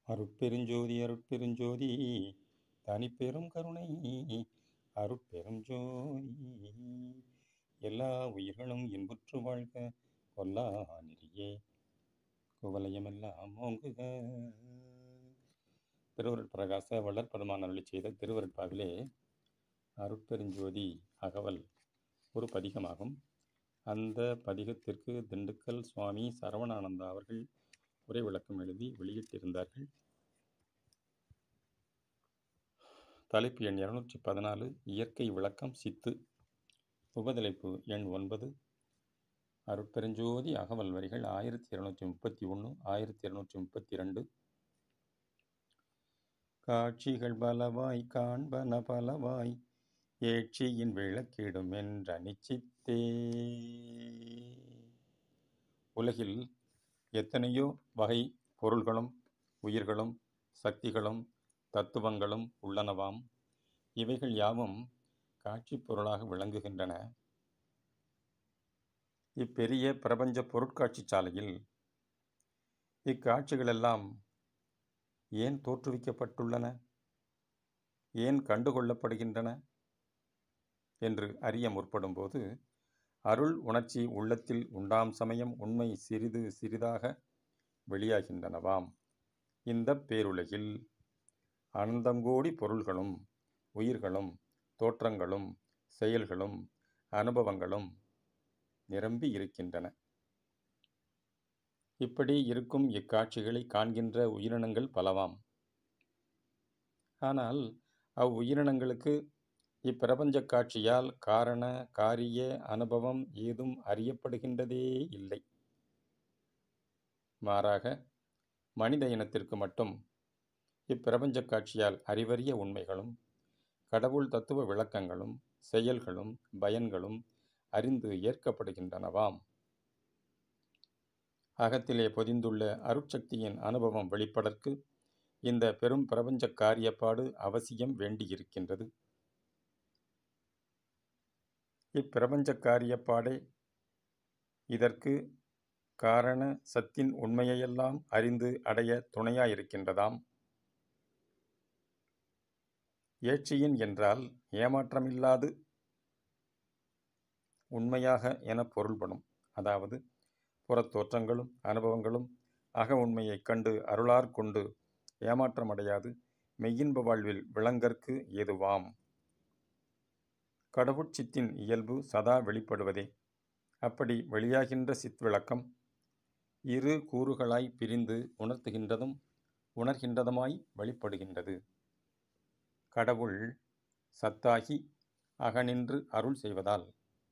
அருட்பெருஞ்சோதி அருட்பெருஞ்சோதி தனிப்பெரும் கருணை அருட்பெரும் ஜோதி எல்லா உயிர்களும் இன்புற்று வாழ்க கொல்லா நெறியே குவலயமெல்லாம் ஓங்குக திருவருட் பிரகாச வளர்ப்பெருமான் அருளி செய்த திருவருட்பாவிலே அருட்பெருஞ்சோதி அகவல் ஒரு பதிகமாகும் அந்த பதிகத்திற்கு திண்டுக்கல் சுவாமி சரவணானந்தா அவர்கள் உரை விளக்கம் எழுதி வெளியிட்டிருந்தார்கள் தலைப்பு எண் இருநூற்றி பதினாலு இயற்கை விளக்கம் சித்து உபதலைப்பு எண் ஒன்பது அருட்பெருஞ்சோதி அகவல் வரிகள் ஆயிரத்தி இருநூற்றி முப்பத்தி ஒன்று ஆயிரத்தி இருநூற்றி முப்பத்தி ரெண்டு காட்சிகள் பலவாய் காண்பன பலவாய் ஏட்சியின் விளக்கிடும் என்ற நிச்சித்தே உலகில் எத்தனையோ வகை பொருள்களும் உயிர்களும் சக்திகளும் தத்துவங்களும் உள்ளனவாம் இவைகள் யாவும் காட்சி பொருளாக விளங்குகின்றன இப்பெரிய பிரபஞ்ச பொருட்காட்சி சாலையில் இக்காட்சிகளெல்லாம் ஏன் தோற்றுவிக்கப்பட்டுள்ளன ஏன் கண்டுகொள்ளப்படுகின்றன என்று அறிய முற்படும்போது அருள் உணர்ச்சி உள்ளத்தில் உண்டாம் சமயம் உண்மை சிறிது சிறிதாக வெளியாகின்றனவாம் இந்த பேருலகில் அனந்தங்கோடி பொருள்களும் உயிர்களும் தோற்றங்களும் செயல்களும் அனுபவங்களும் நிரம்பி இருக்கின்றன இப்படி இருக்கும் இக்காட்சிகளை காண்கின்ற உயிரினங்கள் பலவாம் ஆனால் அவ்வுயிரினங்களுக்கு இப்பிரபஞ்ச காட்சியால் காரண காரிய அனுபவம் ஏதும் அறியப்படுகின்றதே இல்லை மாறாக மனித இனத்திற்கு மட்டும் இப்பிரபஞ்ச காட்சியால் அறிவறிய உண்மைகளும் கடவுள் தத்துவ விளக்கங்களும் செயல்களும் பயன்களும் அறிந்து ஏற்கப்படுகின்றனவாம் அகத்திலே பொதிந்துள்ள அருட்சக்தியின் அனுபவம் வெளிப்படற்கு இந்த பெரும் பிரபஞ்ச காரியப்பாடு அவசியம் வேண்டியிருக்கின்றது இப்பிரபஞ்ச காரியப்பாடே இதற்கு காரண சத்தின் உண்மையெல்லாம் அறிந்து அடைய துணையாயிருக்கின்றதாம் ஏட்சியின் என்றால் ஏமாற்றமில்லாது உண்மையாக என பொருள்படும் அதாவது புறத்தோற்றங்களும் அனுபவங்களும் அக உண்மையைக் கண்டு அருளார் கொண்டு ஏமாற்றமடையாது மெய்யின்ப வாழ்வில் விளங்கற்கு ஏதுவாம் கடவுட்சித்தின் இயல்பு சதா வெளிப்படுவதே அப்படி வெளியாகின்ற சித் விளக்கம் இரு கூறுகளாய் பிரிந்து உணர்த்துகின்றதும் உணர்கின்றதுமாய் வெளிப்படுகின்றது கடவுள் சத்தாகி அகனின்று அருள் செய்வதால்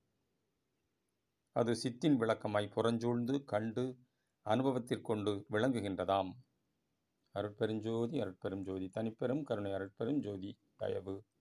அது சித்தின் விளக்கமாய் புறஞ்சூழ்ந்து கண்டு அனுபவத்திற்கொண்டு விளங்குகின்றதாம் அருட்பெருஞ்சோதி அருட்பெரும் ஜோதி தனிப்பெரும் கருணை அருட்பெரும் ஜோதி தயவு